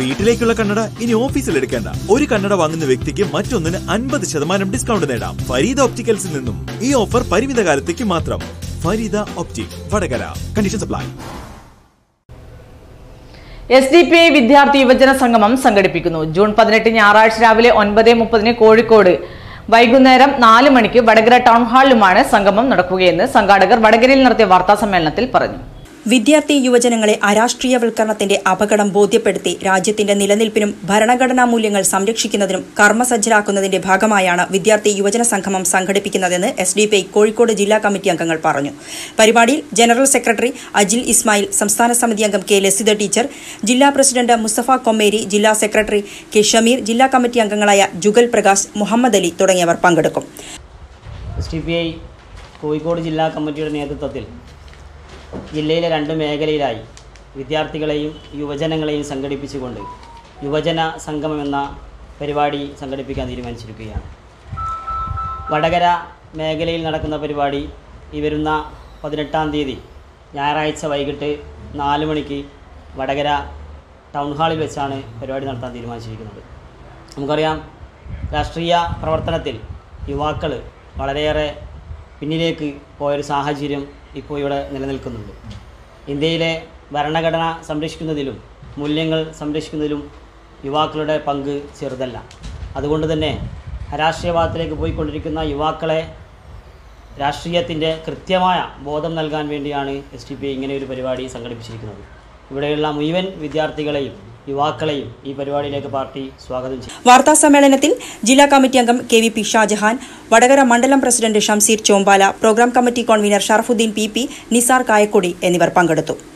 വീട്ടിലേക്കുള്ള കണ്ണട ഇനി ഓഫീസിൽ എടുക്കേണ്ട ഒരു കണ്ണട വാങ്ങുന്ന വ്യക്തിക്ക് മറ്റൊന്നിന് അൻപത് ശതമാനം ഡിസ്കൗണ്ട് നേടാം ഫരീദ ഒപ്റ്റിക്കൽസിൽ നിന്നും ഈ ഓഫർ പരിമിത കാലത്തേക്ക് മാത്രം Fareeda optic Vadakara condition supply S D P I വിദ്യാർത്ഥി യുവജന സംഗമം സംഘടിപ്പിക്കുന്നു ജൂൺ പതിനെട്ട് ഞായറാഴ്ച രാവിലെ ഒൻപത് മുപ്പതിന് കോഴിക്കോട് വൈകുന്നേരം നാല് മണിക്ക് വടകര ടൗൺ ഹാളിലുമാണ് സംഗമം നടക്കുകയെന്ന് സംഘാടകർ വടകരയിൽ നടത്തിയ വാർത്താ സമ്മേളനത്തിൽ പറഞ്ഞു വിദ്യാർത്ഥി യുവജനങ്ങളെ അരാഷ്ട്രീയവൽക്കരണത്തിന്റെ അപകടം ബോധ്യപ്പെടുത്തി രാജ്യത്തിന്റെ നിലനിൽപ്പിനും ഭരണഘടനാ മൂല്യങ്ങൾ സംരക്ഷിക്കുന്നതിനും കർമ്മസജ്ജരാക്കുന്നതിന്റെ ഭാഗമായാണ് വിദ്യാർത്ഥി യുവജന സംഗമം സംഘടിപ്പിക്കുന്നതെന്ന് S D P I Kozhikode ജില്ലാ കമ്മിറ്റി അംഗങ്ങൾ പറഞ്ഞു പരിപാടിയിൽ ജനറൽ സെക്രട്ടറി അജിൽ ഇസ്മായിൽ സംസ്ഥാന സമിതി അംഗം കെ ലസിത ടീച്ചർ ജില്ലാ പ്രസിഡന്റ് മുസ്തഫ കൊമ്മേരി ജില്ലാ സെക്രട്ടറി കെ ഷമീർ ജില്ലാ കമ്മിറ്റി അംഗങ്ങളായ ജുഗൽ പ്രകാശ് മുഹമ്മദ് അലി തുടങ്ങിയവർ പങ്കെടുക്കും S T P I Kozhikode ജില്ലാ കമ്മിറ്റിയുടെ നേതൃത്വത്തിൽ ജില്ലയിലെ രണ്ട് മേഖലയിലായി വിദ്യാർത്ഥികളെയും യുവജനങ്ങളെയും സംഘടിപ്പിച്ചുകൊണ്ട് യുവജന സംഗമം എന്ന പരിപാടി സംഘടിപ്പിക്കാൻ തീരുമാനിച്ചിരിക്കുകയാണ് വടകര മേഖലയിൽ നടക്കുന്ന പരിപാടി ഈ വരുന്ന പതിനെട്ടാം തീയതി ഞായറാഴ്ച വൈകിട്ട് നാല് മണിക്ക് വടകര ടൗൺ ഹാളിൽ വെച്ചാണ് പരിപാടി നടത്താൻ തീരുമാനിച്ചിരിക്കുന്നത് നമുക്കറിയാം രാഷ്ട്രീയ പ്രവർത്തനത്തിൽ യുവാക്കൾ വളരെയേറെ പിന്നിലേക്ക് പോയൊരു സാഹചര്യം ഇപ്പോൾ ഇവിടെ നിലനിൽക്കുന്നുണ്ട് ഇന്ത്യയിലെ ഭരണഘടന സംരക്ഷിക്കുന്നതിലും മൂല്യങ്ങൾ സംരക്ഷിക്കുന്നതിലും യുവാക്കളുടെ പങ്ക് ചെറുതല്ല അതുകൊണ്ട് തന്നെ അരാഷ്ട്രീയവാദത്തിലേക്ക് പോയിക്കൊണ്ടിരിക്കുന്ന യുവാക്കളെ രാഷ്ട്രീയത്തിൻ്റെ കൃത്യമായ ബോധം നൽകാൻ വേണ്ടിയാണ് എസ് ടി പി ഇങ്ങനെ ഒരു പരിപാടി സംഘടിപ്പിച്ചിരിക്കുന്നത് ഇവിടെയുള്ള മുഴുവൻ വിദ്യാർത്ഥികളെയും യുവാക്കളെയും ഈ പരിപാടിയിലേക്ക് പാർട്ടി സ്വാഗതം ചെയ്യും വാർത്താ സമ്മേളനത്തിൽ ജില്ലാ കമ്മിറ്റി അംഗം K V P Shajahan Vadakara മണ്ഡലം president Shamseer Chombala programme committee convener Sharafuddin P P Nisar Kayakkodi എന്നിവർ പങ്കെടുത്തു